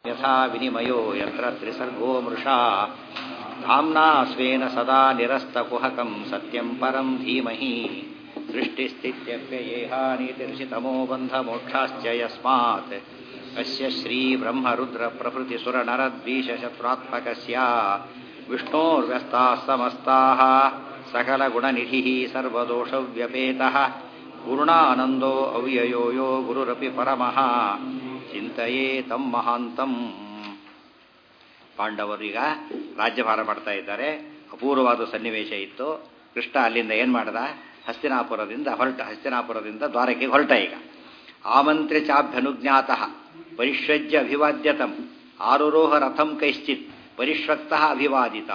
ಯಥಾ ವಿನಿಮಯೋ ಯತ್ರ ತ್ರಿಸರ್ಗೋ ಮೃಷಾ ಧಾಮ್ನಾ ಸ್ವೇನ ಸದಾ ನಿರಸ್ತಕುಹಕಂ ಸತ್ಯಂ ಪರಂ ಧೀಮಹಿ ಸೃಷ್ಟಿಸ್ಥಿತ್ಯಪ್ಯಯೇಹಾನಿತಿರ್ಷಿತಮೋ ಬಂಧಮೋಕ್ಷಾಶ್ಚ ಯಸ್ಮಾತ್ ಅಸ್ಯ ಶ್ರೀ ಬ್ರಹ್ಮ ರುದ್ರ ಪ್ರಭೃತಿ ಸುರ ನರದ್ವೀಷಶತ್ರಾತ್ಮಕಸ್ಯ ವಿಷ್ಣೋರ್ವ್ಯಸ್ತಾः ಸಮಸ್ತಾः सकलगुणनिधिः सर्वदोषव्यपेतः पूर्णानन्दो ಅವ್ಯಯೋ ಯೋ ಗುರುರಪಿ ಪರಮಃ ಚಿಂತೆಯೇ ತಂ ಮಹಾಂತಂ ಪಾಂಡವರೀಗ ರಾಜ್ಯಭಾರ ಮಾಡ್ತಾ ಇದ್ದಾರೆ ಅಪೂರ್ವವಾದ ಸನ್ನಿವೇಶ ಇತ್ತು ಕೃಷ್ಣ ಅಲ್ಲಿಂದ ಏನ್ ಮಾಡ್ದ ಹಸ್ತಿನಾಪುರದಿಂದ ಹೊರಟ ಹಸ್ತಿನಾಪುರದಿಂದ ದ್ವಾರಕ್ಕೆ ಹೊರಟ ಈಗ ಆಮಂತ್ರ್ಯ ಚಾಭ್ಯನುಜ್ಞಾತ ಪರಿಷ್ವಜ್ಯ ಅಭಿವಾದ್ಯತಂ ಆರುರೋಹ ರಥಂ ಕೈಶ್ಚಿತ್ ಪರಿಷ್ವಕ್ತ ಅಭಿವಾದಿತ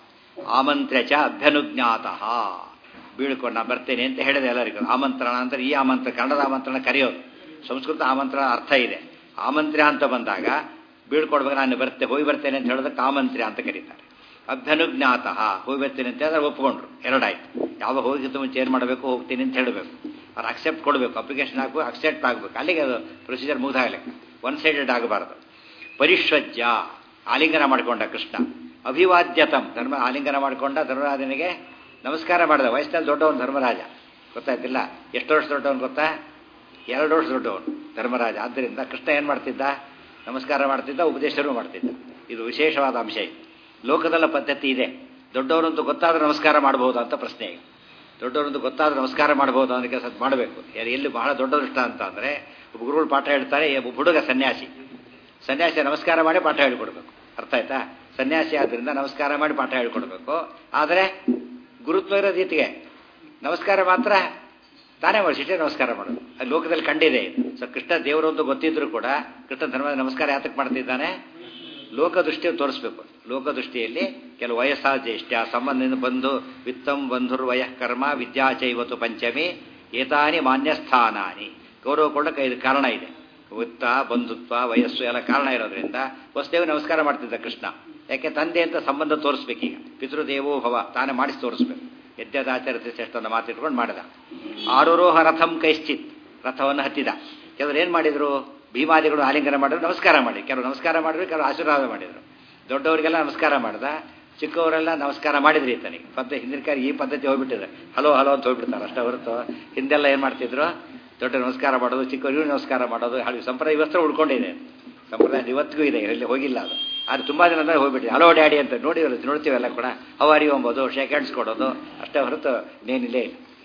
ಆಮಂತ್ರ್ಯ ಚ ಅಭ್ಯನುಜ್ಞಾತ ಬೀಳ್ಕೊಂಡು ನಾ ಬರ್ತೇನೆ ಅಂತ ಹೇಳಿದೆ ಎಲ್ಲರಿಗೂ ಆಮಂತ್ರಣ ಅಂದ್ರೆ ಈ ಆಮಂತ್ರ ಕನ್ನಡದ ಆಮಂತ್ರಣ ಕರೆಯೋದು ಸಂಸ್ಕೃತ ಆಮಂತ್ರಣ ಅರ್ಥ ಇದೆ ಆಮಂತ್ರ್ಯ ಅಂತ ಬಂದಾಗ ಬೀಳ್ಕೊಡ್ಬೇಕು ನಾನು ಬರ್ತೆ ಹೋಗಿ ಬರ್ತೇನೆ ಅಂತ ಹೇಳೋದಕ್ಕೆ ಆಮಂತ್ರ್ಯ ಅಂತ ಕರೀತಾರೆ ಅಭ್ಯನುಜ್ಞಾತ ಹೋಗಿ ಬರ್ತೇನೆ ಅಂತ ಹೇಳಿದ್ರೆ ಒಪ್ಕೊಂಡ್ರು ಎರಡಾಯ್ತು ಯಾವಾಗ ಹೋಗಿದ್ದು ಮುಂಚೆ ಏನು ಮಾಡಬೇಕು ಹೋಗ್ತೀನಿ ಅಂತ ಹೇಳಬೇಕು ಅವ್ರು ಅಕ್ಸೆಪ್ಟ್ ಕೊಡಬೇಕು ಅಪ್ಲಿಕೇಶನ್ ಹಾಕಬೇಕು ಅಕ್ಸೆಪ್ಟ್ ಆಗಬೇಕು ಅಲ್ಲಿಗೆ ಅದು ಪ್ರೊಸೀಜರ್ ಮುಗಿದಾಗಲಿಕ್ಕೆ ಒನ್ ಸೈಡೆಡ್ ಆಗಬಾರದು ಪರಿಶ್ವಜ್ಯ ಆಲಿಂಗನ ಮಾಡಿಕೊಂಡ ಕೃಷ್ಣ ಅಭಿವಾದ್ಯತಂ ಧರ್ಮ ಆಲಿಂಗನ ಮಾಡಿಕೊಂಡ ಧರ್ಮರಾಜನಿಗೆ ನಮಸ್ಕಾರ ಮಾಡಿದ ವಯಸ್ಸಲ್ಲಿ ದೊಡ್ಡವನು ಧರ್ಮರಾಜ ಗೊತ್ತಾಯ್ತಿಲ್ಲ ಎಷ್ಟು ವರ್ಷ ದೊಡ್ಡವನು ಗೊತ್ತಾ ಎರಡು ವರ್ಷ ದೊಡ್ಡವನು ಧರ್ಮರಾಜ ಆದ್ದರಿಂದ ಕೃಷ್ಣ ಏನು ಮಾಡ್ತಿದ್ದ ನಮಸ್ಕಾರ ಮಾಡ್ತಿದ್ದ ಉಪದೇಶನೂ ಮಾಡ್ತಿದ್ದ ಇದು ವಿಶೇಷವಾದ ಅಂಶ ಇದು ಲೋಕದಲ್ಲ ಪದ್ಧತಿ ಇದೆ ದೊಡ್ಡವರಂತೂ ಗೊತ್ತಾದ್ರೆ ನಮಸ್ಕಾರ ಮಾಡಬಹುದು ಅಂತ ಪ್ರಶ್ನೆ ಈಗ ದೊಡ್ಡವರಂತೂ ಗೊತ್ತಾದ್ರೆ ನಮಸ್ಕಾರ ಮಾಡಬಹುದು ಅನ್ನೋ ಕೆಲಸ ಮಾಡಬೇಕು ಎಲ್ಲಿ ಬಹಳ ದೊಡ್ಡ ದೃಷ್ಟ ಅಂತ ಅಂದರೆ ಒಬ್ಬ ಗುರುಗಳು ಪಾಠ ಹೇಳ್ತಾರೆ ಒಬ್ಬ ಹುಡುಗ ಸನ್ಯಾಸಿ ಸನ್ಯಾಸಿ ನಮಸ್ಕಾರ ಮಾಡಿ ಪಾಠ ಹೇಳ್ಕೊಡ್ಬೇಕು ಅರ್ಥ ಆಯ್ತಾ ಸನ್ಯಾಸಿ ಆದ್ರಿಂದ ನಮಸ್ಕಾರ ಮಾಡಿ ಪಾಠ ಹೇಳ್ಕೊಡ್ಬೇಕು ಆದರೆ ಗುರುತ್ವ ಇರೋ ರೀತಿಗೆ ನಮಸ್ಕಾರ ಮಾತ್ರ ತಾನೇ ಮಾಡಿಸಿಟ್ಟೆ ನಮಸ್ಕಾರ ಮಾಡೋದು ಅದು ಲೋಕದಲ್ಲಿ ಕಂಡಿದೆ ಸೊ ಕೃಷ್ಣ ದೇವರೊಂದು ಗೊತ್ತಿದ್ರು ಕೂಡ ಕೃಷ್ಣ ಧರ್ಮದ ನಮಸ್ಕಾರ ಯಾತಕ್ಕೆ ಮಾಡ್ತಿದ್ದಾನೆ ಲೋಕದೃಷ್ಟಿ ತೋರಿಸ್ಬೇಕು ಲೋಕದೃಷ್ಟಿಯಲ್ಲಿ ಕೆಲವು ವಯಸ್ಸಾದ ಜ್ಯೇಷ್ಠ ಸಂಬಂಧದಿಂದ ಬಂಧು ವಿತ್ತಂ ಬಂಧುರ್ ವಯಃ ಕರ್ಮ ವಿದ್ಯಾಚೈವತು ಪಂಚಮಿ ಏತಾನಿ ಮಾನ್ಯಸ್ಥಾನಾನಿ ಗೌರವ ಕೊಡಕ್ಕೆ ಇದು ಕಾರಣ ಇದೆ ವಿತ್ತ ಬಂಧುತ್ವ ವಯಸ್ಸು ಎಲ್ಲ ಕಾರಣ ಇರೋದ್ರಿಂದ ವಸುದೇವ ನಮಸ್ಕಾರ ಮಾಡ್ತಿದ್ದ ಕೃಷ್ಣ ಯಾಕೆ ತಂದೆ ಅಂತ ಸಂಬಂಧ ತೋರಿಸ್ಬೇಕೀಗ ಪಿತೃದೇವೋ ಭವ ತಾನೇ ಮಾಡಿಸಿ ತೋರಿಸ್ಬೇಕು ಯಜ್ಞದಾಚರಿಸಿ ಶ್ರೇಷ್ಠನ ಮಾತಿಟ್ಕೊಂಡು ಮಾಡಿದ ಆರುರೋಹ ರಥಂ ಕೈಶ್ಚಿತ್ ರಥವನ್ನು ಹತ್ತಿದ ಕೆಲವರು ಏನು ಮಾಡಿದ್ರು ಭೀಮಾದಿಗಳು ಆಲಿಂಗನ ಮಾಡಿದ್ರು ನಮಸ್ಕಾರ ಮಾಡಿ ಕೆಲವರು ನಮಸ್ಕಾರ ಮಾಡಿದ್ರು ಕೆಲವರು ಆಶೀರ್ವಾದ ಮಾಡಿದ್ರು ದೊಡ್ಡವರಿಗೆಲ್ಲ ನಮಸ್ಕಾರ ಮಾಡ್ದ ಚಿಕ್ಕವರೆಲ್ಲ ನಮಸ್ಕಾರ ಮಾಡಿದ್ರಿ ತನಿಗೆ ಪದ್ಧತಿ ಹಿಂದಿನ ಕಾಲ ಈ ಪದ್ಧತಿ ಹೋಗ್ಬಿಟ್ಟಿದೆ ಹಲೋ ಹಲೋ ಅಂತ ಹೋಗ್ಬಿಡ್ತಾರೆ ಅಷ್ಟೇ ಹೊರತು ಹಿಂದೆಲ್ಲ ಏನು ಮಾಡ್ತಿದ್ರು ದೊಡ್ಡ ನಮಸ್ಕಾರ ಮಾಡೋದು ಚಿಕ್ಕವರಿಗೂ ನಮಸ್ಕಾರ ಮಾಡೋದು ಹಾಗೆ ಸಂಪ್ರದಾಯ ಇವತ್ತು ಉಳ್ಕೊಂಡಿದೆ ಸಂಪ್ರದಾಯ ಇವತ್ತಿಗೂ ಇದೆ ಇಲ್ಲಿ ಹೋಗಿಲ್ಲ ಅದು ಆದರೆ ತುಂಬ ದಿನ ಅಂದರೆ ಹೋಗ್ಬಿಟ್ಟಿದೆ ಹಲೋ ಡ್ಯಾಡಿ ಅಂತ ನೋಡಿ ನೋಡ್ತೀವೆಲ್ಲ ಕೂಡ ಹವಾರಿ ಎಂಬೋದು ಶೇಕ್ ಹ್ಯಾಂಡ್ಸ್ ಕೊಡೋದು ಅಷ್ಟೇ ಹೊರತು ಇನ್ನೇನಿಲ್ಲ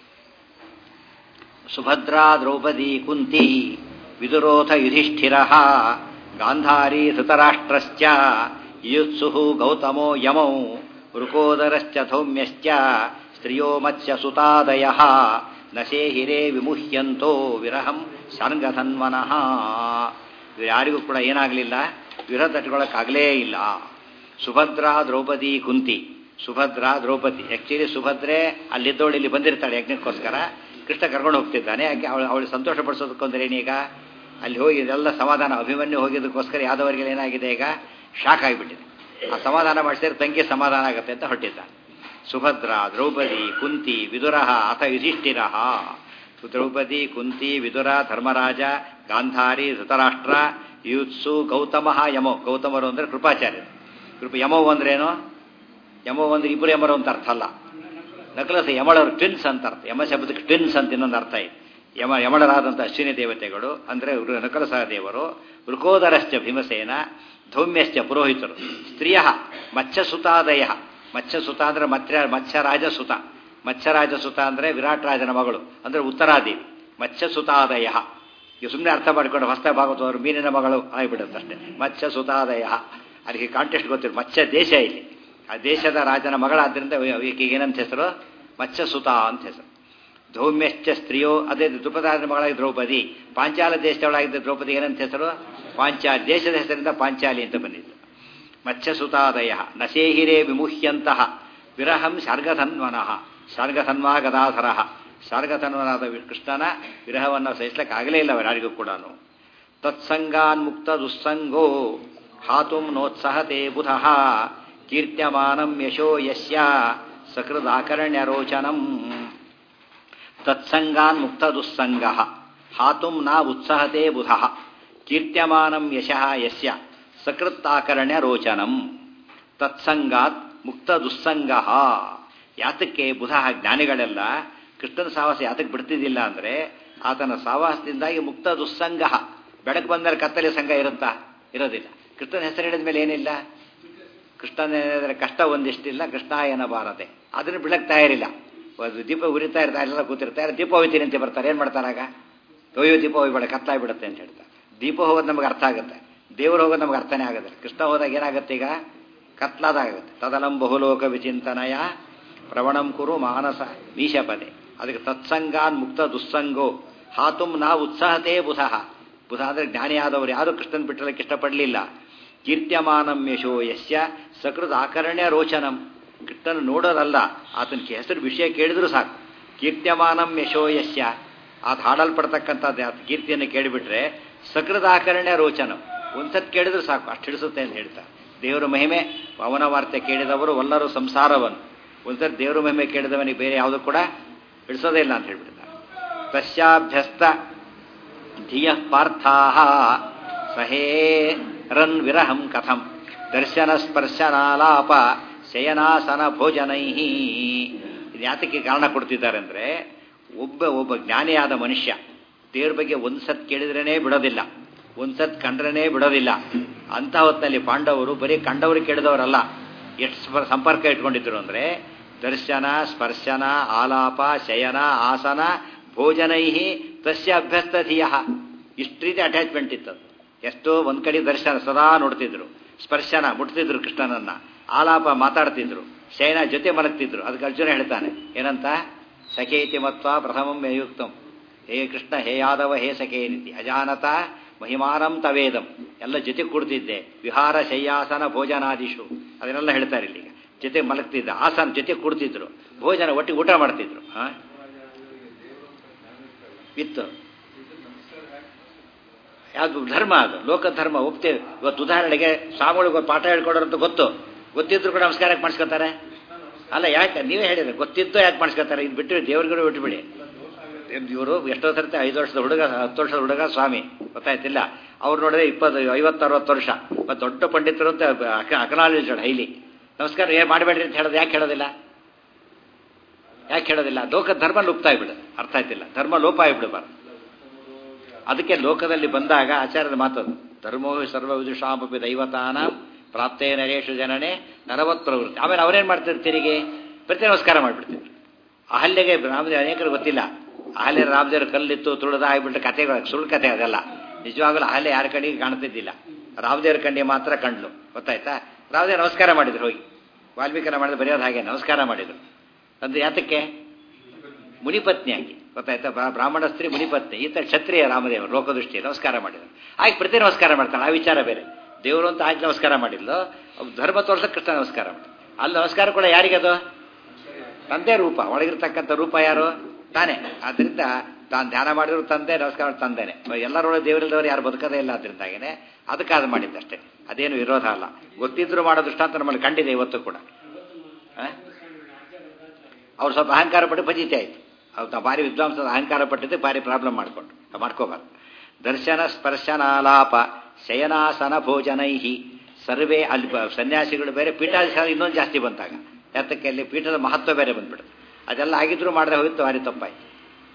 ಸುಭದ್ರಾ ದ್ರೌಪದಿ ಕುಂತಿ ವಿದುರೋಧ ಯುಧಿಷ್ಠಿರ ಗಾಂಧಾರಿ ಧೃತರಾಷ್ಟ್ರಶ್ಚ ಯುತ್ಸು ಗೌತಮೋ ಯಮೌ ವೃಕೋದರಶ್ಚ ಧೌಮ್ಯಶ್ಚ ಸ್ತ್ರಿಯೋ ಮತ್ಸ್ಯ ಸುತಾದಯ ನಶೇಹಿರೇ ವಿಮುಹ್ಯಂತೋ ವಿರಹಂ ಶಾರ್ಗಧನ್ವನಃ ಇವ್ರು ಯಾರಿಗೂ ಕೂಡ ಏನಾಗಲಿಲ್ಲ ವಿರಹ ತಟ್ಕೊಳ್ಳೋಕ್ಕಾಗಲೇ ಇಲ್ಲ ಸುಭದ್ರಾ ದ್ರೌಪದಿ ಕುಂತಿ ಸುಭದ್ರಾ ದ್ರೌಪದಿ ಆ್ಯಕ್ಚುಲಿ ಸುಭದ್ರೆ ಅಲ್ಲಿದ್ದವಳು ಇಲ್ಲಿ ಬಂದಿರ್ತಾಳೆ ಯಜ್ಞಕ್ಕೋಸ್ಕರ ಕೃಷ್ಣ ಕರ್ಕೊಂಡು ಹೋಗ್ತಿದ್ದಾನೆ ಯಾಕೆ ಅವಳು ಅವಳು ಸಂತೋಷ ಪಡಿಸೋದಕ್ಕೊಂದ್ರೆ ಏನೀಗ ಅಲ್ಲಿ ಹೋಗಿ ಇದೆಲ್ಲ ಸಮಾಧಾನ ಅಭಿಮನ್ಯು ಹೋಗಿದ್ದಕ್ಕೋಸ್ಕರ ಯಾದವರಿಗೆ ಏನಾಗಿದೆ ಈಗ ಶಾಕ್ ಆಗಿಬಿಟ್ಟಿದೆ ಆ ಸಮಾಧಾನ ಮಾಡಿಸಿದ್ರೆ ತಂಗಿ ಸಮಾಧಾನ ಆಗುತ್ತೆ ಅಂತ ಹೊರಟಿದ್ದ ಸುಭದ್ರ ದ್ರೌಪದಿ ಕುಂತಿ ವಿದುರ ಅಥ ಯುಧಿಷ್ಠಿರ ದ್ರೌಪದಿ ಕುಂತಿ ವಿದುರ ಧರ್ಮರಾಜ ಗಾಂಧಾರಿ ಧೃತರಾಷ್ಟ್ರ ಯುತ್ಸು ಗೌತಮ ಯಮೋ ಗೌತಮರು ಅಂದರೆ ಕೃಪಾಚಾರ್ಯರು ಕೃಪ ಯಮೋ ಅಂದ್ರೇನು ಯಮೋ ಅಂದ್ರೆ ಇಬ್ಬರು ಯಮರು ಅಂತ ಅರ್ಥ ಅಲ್ಲ ನಕಲಸ ಯಮಳರು ಟ್ವಿನ್ಸ್ ಅಂತ ಅರ್ಥ ಯಮ ಶಬ್ದಕ್ಕೆ ಟ್ವಿನ್ಸ್ ಅಂತ ಇನ್ನೊಂದು ಅರ್ಥ ಇದೆ ಯಮ ಯಮಳರಾದಂಥ ಅಶ್ವಿನಿ ದೇವತೆಗಳು ಅಂದರೆ ನಕಲಸ ದೇವರು ವೃಕೋದರಶ್ಚ ಭೀಮಸೇನ ಧೌಮ್ಯಶ್ಚ ಪುರೋಹಿತರು ಸ್ತ್ರೀಯ ಮತ್ಸ್ಯಸುತಾದಯ ಮತ್ಸ್ಯಸುತ ಅಂದರೆ ಮತ್ಸ್ಯ ಮತ್ಸ್ಯರಾಜ ಸುತ ಮತ್ಸ್ಯರಾಜ ಸುತ ಅಂದರೆ ವಿರಾಟ್ ರಾಜನ ಮಗಳು ಅಂದರೆ ಉತ್ತರಾದೇವಿ ಮತ್ಸ್ಯಸುತಾದಯ ಈಗ ಸುಮ್ಮನೆ ಅರ್ಥ ಮಾಡಿಕೊಂಡು ಹೊಸ ಭಾಗವತವರು ಮೀನಿನ ಮಗಳು ಆಗಿಬಿಡುತ್ತೆ ಅಷ್ಟೇ ಮತ್ಸ್ಯಸುತಾದಯ ಅದಕ್ಕೆ ಕಾಂಟೆಸ್ಟ್ ಗೊತ್ತಿರು ಮತ್ಸ್ಯ ದೇಶ ಇಲ್ಲಿ ಆ ದೇಶದ ರಾಜನ ಮಗಳಾದ್ರಿಂದ ಈಕೆಗೆ ಏನಂತ ಹೆಸರು ಮತ್ಸ್ಯಸುತ ಅಂತ ಹೆಸರು ಧೌಮ್ಯಶ್ಚ ಸ್ತ್ರೀಯೋ ಅದೇ ದ್ರುಪದಾದ ಮಗಳಾಗಿ ದ್ರೌಪದಿ ಪಾಂಚಾಲ ದೇಶದೊಳಗಿದ್ದ ದ್ರೌಪದಿ ಏನಂತ ಹೆಸರು ಪಾಂಚಾಲಿ ದೇಶದ ಹೆಸರಿಂದ ಪಾಂಚಾಲಿ ಅಂತ ಬಂದಿದ್ದು ಮತ್ಸ್ಯಸುತಾದಯ ನಶೇಹಿರೇ ವಿಮುಹ್ಯಂತಹ ವಿರಹಂ ಶಾರ್ಗಧನ್ವನಃ ಶಾರ್ಗಧನ್ವಾ ಗದಾಧರ ಶಾರ್ಗಧನ್ವನಾದ ಕೃಷ್ಣನ ವಿರಹವನ್ನು ಸಹಿಸ್ಲಿಕ್ಕಾಗಲೇ ಇಲ್ಲ ಯಾರಿಗೂ ಕೂಡ ತತ್ಸಂಗಾನ್ಮುಕ್ತ ದುಸ್ಸಂಗೋ ಹಾತುಂ ನೋತ್ಸಹತೆ ಬುಧಃ ಕೀರ್ತ್ಯಮಾನಂ ಯಶೋ ಯಸ್ಯ ಸಕೃದಾಕರಣ್ಯರೋಚನಂ ತತ್ಸಂಗಾನ್ ಮುಕ್ತ ದುಸ್ಸಂಗ ಹಾತುಂ ನ ಉತ್ಸಹತೆ ಬುಧ ಕೀರ್ತ್ಯಮಾನಂ ಯಶಃ ಯಸ್ಯ ಸಕೃತ್ತಾಕರಣ್ಯ ರೋಚನಂ ತತ್ಸಂಗಾತ್ ಮುಕ್ತ ದುಸ್ಸಂಗ ಯಾತಕ್ಕೆ ಬುಧ ಜ್ಞಾನಿಗಳೆಲ್ಲ ಕೃಷ್ಣನ ಸಾವಾಸ ಯಾತಕ್ಕೆ ಬಿಡ್ತಿದ್ದಿಲ್ಲ ಅಂದರೆ ಆತನ ಸಾವಾಸದಿಂದಾಗಿ ಮುಕ್ತ ದುಸ್ಸಂಗ ಬೆಳಕು ಬಂದರೆ ಕತ್ತಲೆ ಸಂಘ ಇರುತ್ತಾ ಇರೋದಿಲ್ಲ ಕೃಷ್ಣನ ಹೆಸರು ಹೇಳಿದ ಮೇಲೆ ಏನಿಲ್ಲ ಕೃಷ್ಣನ ಕಷ್ಟ ಒಂದಿಷ್ಟಿಲ್ಲ ಕೃಷ್ಣ ಏನಬಾರದೆ ಅದನ್ನು ಬಿಡಕ್ತಾ ಇರಲಿಲ್ಲ ಒಂದು ದೀಪ ಉರಿತಾ ಇರ್ತಾರೆ ಎಲ್ಲ ಕೂತಿರ್ತಾರೆ ದೀಪ ಹೋಯ್ತೀನಿ ಅಂತ ಬರ್ತಾರೆ ಏನು ಮಾಡ್ತಾರಾಗ ಅಯ್ಯೋ ದೀಪ ಹೋಗ್ಬೇಡ ಕತ್ಲಾಗಿ ಬಿಡುತ್ತೆ ಅಂತ ಹೇಳ್ತಾರೆ ದೀಪ ಹೋಗೋದು ನಮಗೆ ಅರ್ಥ ಆಗುತ್ತೆ ದೇವರು ಹೋಗೋದು ನಮಗೆ ಅರ್ಥನೇ ಆಗೋದಿಲ್ಲ ಕೃಷ್ಣ ಹೋದಾಗ ಏನಾಗುತ್ತೆ ಈಗ ಕತ್ಲಾದಾಗುತ್ತೆ ತದಲಂ ಬಹುಲೋಕ ವಿಚಿಂತನಯ ಪ್ರವಣಂ ಕುರು ಮಾನಸ ಮೀಶಪದೆ ಅದಕ್ಕೆ ತತ್ಸಂಗಾನ್ ಮುಕ್ತ ದುಸ್ಸಂಗೋ ಹಾತುಂ ನಾ ಉತ್ಸಾಹತೇ ಬುಧಃ ಬುಧ ಅಂದರೆ ಜ್ಞಾನಿಯಾದವರು ಯಾರು ಕೃಷ್ಣನ್ ಬಿಟ್ಟಲಿಕ್ಕೆ ಇಷ್ಟಪಡಲಿಲ್ಲ ಕೀರ್ತ್ಯಮಾನಂ ಯಶೋ ಯಸ್ಯ ಸಕೃತ್ ಆಕರ್ಣ್ಯ ರೋಚನಂ ಕೃಷ್ಣನ ನೋಡೋದಲ್ಲ ಆತನ ಹೆಸರು ವಿಷಯ ಕೇಳಿದ್ರು ಸಾಕು ಕೀರ್ತ್ಯಮಾನಂ ಯಶೋ ಯಸ್ಯ ಆತ ಹಾಡಲ್ಪಡ್ತಕ್ಕಂಥದ್ದು ಆತ ಕೀರ್ತಿಯನ್ನು ಕೇಳಿಬಿಟ್ರೆ ಸಕೃತ್ ಆಕರ್ಣ್ಯ ರೋಚನಂ ಒಂದ್ಸತ್ ಕೇಳಿದ್ರು ಸಾಕು ಅಷ್ಟು ಹಿಡಿಸುತ್ತೆ ಅಂತ ಹೇಳ್ತಾರೆ ದೇವರ ಮಹಿಮೆ ಪವನ ವಾರ್ತೆ ಕೇಳಿದವರು ಎಲ್ಲರೂ ಸಂಸಾರವನ್ನು ಒಂದ್ಸರಿ ದೇವರ ಮಹಿಮೆ ಕೇಳಿದವನಿಗೆ ಬೇರೆ ಯಾವುದು ಕೂಡ ಹಿಡಿಸೋದೇ ಇಲ್ಲ ಅಂತ ಹೇಳ್ಬಿಡ್ತಾರೆ ತಸ್ಯಾಭ್ಯಸ್ತ ಧಿಯ ಪಾರ್ಥಾ ಸಹೇ ರನ್ ವಿರಹಂ ಕಥಂ ದರ್ಶನ ಸ್ಪರ್ಶನಾಲಾಪ ಶಯನಾಸನ ಭೋಜನೈ ಇದು ಯಾತಕ್ಕೆ ಕಾರಣ ಕೊಡ್ತಿದ್ದಾರೆ ಅಂದರೆ ಒಬ್ಬ ಒಬ್ಬ ಜ್ಞಾನಿಯಾದ ಮನುಷ್ಯ ದೇವ್ರ ಬಗ್ಗೆ ಒಂದು ಸತ್ ಕೇಳಿದ್ರೇ ಬಿಡೋದಿಲ್ಲ ಒಂದು ಸತ್ ಕಂಡ್ರೇ ಬಿಡೋದಿಲ್ಲ ಅಂಥ ಹೊತ್ತಿನಲ್ಲಿ ಪಾಂಡವರು ಬರೀ ಕಂಡವರು ಕೇಳಿದವರಲ್ಲ ಎಷ್ಟು ಸಂಪರ್ಕ ಇಟ್ಕೊಂಡಿದ್ರು ಅಂದರೆ ದರ್ಶನ ಸ್ಪರ್ಶನ ಆಲಾಪ ಶಯನ ಆಸನ ಭೋಜನೈ ತಸ್ಯ ಅಭ್ಯಸ್ತ ಧಿಯ ಇಷ್ಟು ರೀತಿ ಅಟ್ಯಾಚ್ಮೆಂಟ್ ಇತ್ತು ಎಷ್ಟೋ ಒಂದು ಕಡೆ ದರ್ಶನ ಸದಾ ನೋಡ್ತಿದ್ರು ಸ್ಪರ್ಶನ ಮುಟ್ತಿದ್ರು ಕೃಷ್ಣನನ್ನ ಆಲಾಪ ಮಾತಾಡ್ತಿದ್ರು ಶಯನ ಜೊತೆ ಮಲಗ್ತಿದ್ರು ಅದಕ್ಕೆ ಅರ್ಜುನ ಹೇಳ್ತಾನೆ ಏನಂತ ಸಖೇತಿ ಮತ್ವ ಪ್ರಥಮಂ ಮೇಯುಕ್ತಂ ಹೇ ಕೃಷ್ಣ ಹೇ ಯಾದವ ಹೇ ಸಖೇ ನಿತಿ ಅಜಾನತ ಮಹಿಮಾನಂ ತವೇದಂ ಎಲ್ಲ ಜೊತೆ ಕೂಡ್ತಿದ್ದೆ ವಿಹಾರ ಶಯ್ಯಾಸನ ಭೋಜನಾದಿಶು ಅದನ್ನೆಲ್ಲ ಹೇಳ್ತಾರೆ ಇಲ್ಲಿಗ ಜೊತೆ ಮಲಗ್ತಿದ್ದ ಆಸನ ಜೊತೆ ಕೂಡ್ತಿದ್ರು ಭೋಜನ ಒಟ್ಟಿಗೆ ಊಟ ಮಾಡ್ತಿದ್ರು ಹಾ ಇತ್ತು ಯಾವುದು ಧರ್ಮ ಅದು ಲೋಕ ಧರ್ಮ ಒಪ್ತೇವೆ ಇವತ್ತು ಉದಾಹರಣೆಗೆ ಸ್ವಾಮಿಗಳಿಗೆ ಪಾಠ ಹೇಳ್ಕೊಡೋರಂತ ಗೊತ್ತು ಗೊತ್ತಿದ್ರು ಕೂಡ ನಮಸ್ಕಾರಕ್ಕೆ ಮಾಡಿಸ್ಕೊತಾರೆ ಅಲ್ಲ ಯಾಕೆ ನೀವೇ ಹೇಳಿದ್ರೆ ಗೊತ್ತಿದ್ದು ಯಾಕೆ ಮಾಡಿಸ್ಕೊತಾರೆ ಇದು ಬಿಟ್ಟು ದೇವ್ರಿಗೂ ಬಿಟ್ಬಿಡಿ ಇವರು ಎಷ್ಟೋ ಸರ್ತಿ ಐದು ವರ್ಷದ ಹುಡುಗ ಹತ್ತು ವರ್ಷದ ಹುಡುಗ ಸ್ವಾಮಿ ಗೊತ್ತಾಯ್ತಿಲ್ಲ ಅವ್ರು ನೋಡಿದ್ರೆ ಇಪ್ಪತ್ತು ಐವತ್ತು ಅರವತ್ತು ವರ್ಷ ಮತ್ತು ದೊಡ್ಡ ಪಂಡಿತರು ಅಂತ ಅಕನಾಲೇಜ್ ಹೈಲಿ ನಮಸ್ಕಾರ ಏನು ಮಾಡಬೇಡ್ರಿ ಅಂತ ಹೇಳೋದು ಯಾಕೆ ಹೇಳೋದಿಲ್ಲ ಯಾಕೆ ಹೇಳೋದಿಲ್ಲ ಲೋಕ ಧರ್ಮ ಲುಪ್ತ ಆಗ್ಬಿಡು ಅರ್ಥ ಆಯ್ತಿಲ್ಲ ಧರ್ಮ ಲೋಪ ಆಗಿಬಿಡಬಾರ್ದು ಅದಕ್ಕೆ ಲೋಕದಲ್ಲಿ ಬಂದಾಗ ಆಚಾರ್ಯದ ಮಾತದು ಧರ್ಮೋ ಸರ್ವ ವಿದುಷಾಮಪಿ ದೈವತಾನ ಪ್ರಾಪ್ತೇ ನರೇಶು ಜನನೇ ನರವತ್ ಪ್ರವೃತ್ತಿ ಆಮೇಲೆ ಅವರೇನು ಮಾಡ್ತಿದ್ರು ತಿರುಗಿ ಪ್ರತಿ ನಮಸ್ಕಾರ ಮಾಡಿಬಿಡ್ತಿದ್ರು ಅಹಲ್ಯಗೆ ರಾಮದೇವ ಅನೇಕರು ಗೊತ್ತಿಲ್ಲ ಅಹಲ್ಯ ರಾಮದೇವ್ರ ಕಲ್ಲಿತ್ತು ತುಳಿದ ಆಗಿಬಿಟ್ಟು ಕಥೆಗಳು ಸುಳ್ಳು ಕಥೆ ಅದೆಲ್ಲ ನಿಜವಾಗಲೂ ಅಹಲ್ಯ ಯಾರ ಕಡೆಗೆ ಕಾಣ್ತಿದ್ದಿಲ್ಲ ರಾಮದೇವ್ರ ಕಣ್ಣಿಗೆ ಮಾತ್ರ ಕಂಡ್ಲು ಗೊತ್ತಾಯ್ತಾ ರಾಮದೇವ್ ನಮಸ್ಕಾರ ಮಾಡಿದ್ರು ಹೋಗಿ ವಾಲ್ಮೀಕನ ಮಾಡಿದ್ರೆ ಬರೆಯೋದು ಹಾಗೆ ನಮಸ್ಕಾರ ಮಾಡಿದ್ರು ಅಂದ್ರೆ ಯಾತಕ್ಕೆ ಮುನಿಪತ್ನಿಯಾಗಿ ಗೊತ್ತಾಯ್ತಾ ಬ್ರಾಹ್ಮಣ ಸ್ತ್ರೀ ಮುನಿಪತ್ನಿ ಈತ ಕ್ಷತ್ರಿಯ ರಾಮದೇವ ಲೋಕದೃಷ್ಟಿ ನಮಸ್ಕಾರ ಮಾಡಿದ್ರು ಆಗಿ ಪ್ರತಿ ನಮಸ್ಕಾರ ಮಾಡ್ತಾಳೆ ಆ ವಿಚಾರ ಬೇರೆ ದೇವರು ಅಂತ ಆಗಿ ನಮಸ್ಕಾರ ಮಾಡಿದ್ಲು ಧರ್ಮ ತೋರ್ಸಕ್ಕೆ ಕೃಷ್ಣ ನಮಸ್ಕಾರ ಮಾಡಿ ಅಲ್ಲಿ ನಮಸ್ಕಾರ ಕೂಡ ಯಾರಿಗದು ತಂದೆ ರೂಪ ಒಳಗಿರ್ತಕ್ಕಂಥ ರೂಪ ಯಾರು ತಾನೇ ಆದ್ರಿಂದ ತಾನು ಧ್ಯಾನ ಮಾಡಿದ್ರು ತಂದೆ ನಮಸ್ಕಾರ ತಂದೆನೆ ಎಲ್ಲರೊಳಗೆ ದೇವರಿಲ್ಲದವರು ಯಾರು ಬದುಕದೇ ಇಲ್ಲ ಆದ್ರಿಂದಾಗೇನೆ ಅದಕ್ಕೆ ಅದು ಮಾಡಿದ್ದಷ್ಟೇ ಅದೇನು ವಿರೋಧ ಅಲ್ಲ ಗೊತ್ತಿದ್ರು ಮಾಡೋ ದೃಷ್ಟಾಂತ ನಮ್ಮಲ್ಲಿ ಕಂಡಿದೆ ಇವತ್ತು ಕೂಡ ಅವ್ರು ಸ್ವಲ್ಪ ಅಹಂಕಾರ ಪಟ್ಟು ಫಜಿತಿ ಆಯ್ತು ಅವ್ರು ಭಾರಿ ವಿದ್ವಾಂಸದ ಅಹಂಕಾರ ಪಟ್ಟಿದ್ದು ಭಾರಿ ಪ್ರಾಬ್ಲಮ್ ಮಾಡ್ಕೊಂಡು ಮಾಡ್ಕೋಬಾರ್ದು ದರ್ಶನ ಸ್ಪರ್ಶನಾಲಾಪ ಶಯನಾಸನ ಭೋಜನೈಹಿ ಸರ್ವೇ ಅಲ್ಲಿ ಸನ್ಯಾಸಿಗಳು ಬೇರೆ ಪೀಠಾಧಿಕಾರ ಇನ್ನೊಂದು ಜಾಸ್ತಿ ಬಂತಾಗ ಯಾತಕ್ಕೆ ಅಲ್ಲಿ ಪೀಠದ ಮಹತ್ವ ಬೇರೆ ಬಂದ್ಬಿಡುತ್ತೆ ಅದೆಲ್ಲ ಆಗಿದ್ರು ಮಾಡದೆ ಹೋಗಿತ್ತು ಭಾರಿ ತಪ್ಪಾಯ್ತು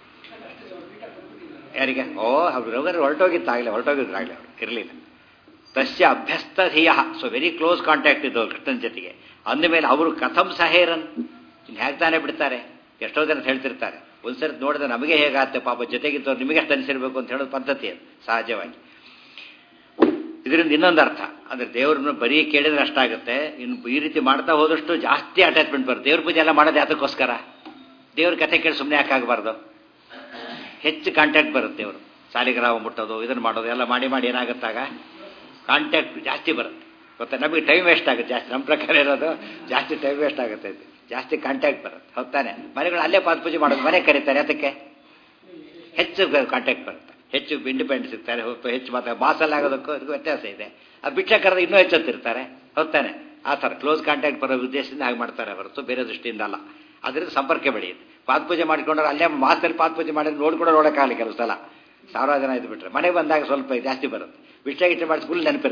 ಯಾರಿಗೆ ಓ ಅವ್ರು ಹೊರಟೋಗಿತ್ತು ಆಗಲೇ ಹೊರಟೋಗಿದ್ರು ಆಗಲೇ ಅವ್ರು ಇರಲಿಲ್ಲ ತಸ್ಯ ಅಭ್ಯಸ್ತ ಧಿಯ ಸೊ ವೆರಿ ಕ್ಲೋಸ್ ಕಾಂಟ್ಯಾಕ್ಟ್ ಇದ್ದವು ಕೃಷ್ಣನ ಜೊತೆಗೆ ಅಂದಮೇಲೆ ಅವರು ಕಥಂ ಸಹೇರನ್ ಇನ್ನು ಹೇಗೆ ತಾನೇ ಬಿಡ್ತಾರೆ ಎಷ್ಟೋ ಜನ ಹೇಳ್ತಿರ್ತಾರೆ ಒಂದ್ಸರಿ ನೋಡಿದ್ರೆ ನಮಗೆ ಹೇಗಾಗುತ್ತೆ ಪಾಪ ಜೊತೆಗಿದ್ದವ್ರು ನಿಮಗೆ ಎಷ್ಟು ಅನಿಸಿರ್ಬೇಕು ಅಂತ ಹೇಳೋದು ಪದ್ಧತಿ ಅದು ಸಹಜವಾಗಿ ಇದರಿಂದ ಇನ್ನೊಂದು ಅರ್ಥ ಅಂದ್ರೆ ದೇವ್ರನ್ನ ಬರೀ ಕೇಳಿದ್ರೆ ಅಷ್ಟಾಗುತ್ತೆ ಇನ್ನು ಈ ರೀತಿ ಮಾಡ್ತಾ ಹೋದಷ್ಟು ಜಾಸ್ತಿ ಅಟ್ಯಾಚ್ಮೆಂಟ್ ಬರುತ್ತೆ ದೇವ್ರ ಪೂಜೆ ಎಲ್ಲ ಮಾಡೋದು ಯಾತಕ್ಕೋಸ್ಕರ ದೇವ್ರ ಕಥೆ ಕೇಳಿ ಸುಮ್ಮನೆ ಯಾಕಾಗಬಾರ್ದು ಹೆಚ್ಚು ಕಾಂಟ್ಯಾಕ್ಟ್ ಬರುತ್ತೆ ದೇವರು ಸಾಲಿಗ್ರಾಮ ಮುಟ್ಟೋದು ಇದನ್ನು ಮಾಡೋದು ಎಲ್ಲ ಮಾಡಿ ಮಾಡಿ ಏನಾಗುತ್ತಾಗ ಕಾಂಟ್ಯಾಕ್ಟ್ ಜಾಸ್ತಿ ಬರುತ್ತೆ ಗೊತ್ತಾ ನಮಗೆ ಟೈಮ್ ವೇಸ್ಟ್ ಆಗುತ್ತೆ ಜಾಸ್ತಿ ನಮ್ಮ ಪ್ರಕಾರ ಇರೋದು ಜಾಸ್ತಿ ಟೈಮ್ ವೇಸ್ಟ್ ಆಗುತ್ತೆ ಜಾಸ್ತಿ ಕಾಂಟ್ಯಾಕ್ಟ್ ಬರುತ್ತೆ ಹೊತ್ತಾನೆ ಮನೆಗಳು ಅಲ್ಲೇ ಪಾದ ಪೂಜೆ ಮಾಡೋದು ಮನೆ ಕರೀತಾರೆ ಅದಕ್ಕೆ ಹೆಚ್ಚು ಕಾಂಟ್ಯಾಕ್ಟ್ ಬರುತ್ತೆ ಹೆಚ್ಚು ಇಂಡಿಪೆಂಡೆನ್ಸ್ ಇರ್ತಾರೆ ಹೊತ್ತು ಹೆಚ್ಚು ಮಾತ್ರ ಬಾಸಲ್ಲಿ ಆಗೋದಕ್ಕೂ ಅದಕ್ಕೂ ವ್ಯತ್ಯಾಸ ಇದೆ ಆ ಭಿಕ್ಷೆ ಕರೆದು ಇನ್ನೂ ಹೆಚ್ಚುತ್ತಿರ್ತಾರೆ ಹೊತ್ತಾನೆ ಆ ಥರ ಕ್ಲೋಸ್ ಕಾಂಟ್ಯಾಕ್ಟ್ ಬರೋ ಉದ್ದೇಶದಿಂದ ಹಾಗೆ ಮಾಡ್ತಾರೆ ಹೊರತು ಬೇರೆ ದೃಷ್ಟಿಯಿಂದ ಅಲ್ಲ ಅದರಿಂದ ಸಂಪರ್ಕ ಬೆಳೆಯುತ್ತೆ ಪಾದ ಪೂಜೆ ಮಾಡಿಕೊಂಡ್ರೆ ಅಲ್ಲೇ ಮಾತಲ್ಲಿ ಪಾದ ಪೂಜೆ ಮಾಡಿದ್ರೆ ನೋಡ್ಕೊಂಡು ನೋಡೋಕ್ಕಾಗಲಿ ಕೆಲವು ಸಲ ಸಾವಿರಾರು ಜನ ಇದು ಬಿಟ್ಟರೆ ಮನೆಗೆ ಬಂದಾಗ ಸ್ವಲ್ಪ ಜಾಸ್ತಿ ಬರುತ್ತೆ ಭಿಕ್ಷೆ ಗಿಟ್ಟೆ ಮಾಡಿಸಿ ಫುಲ್ ನೆನಪಿರುತ್ತೆ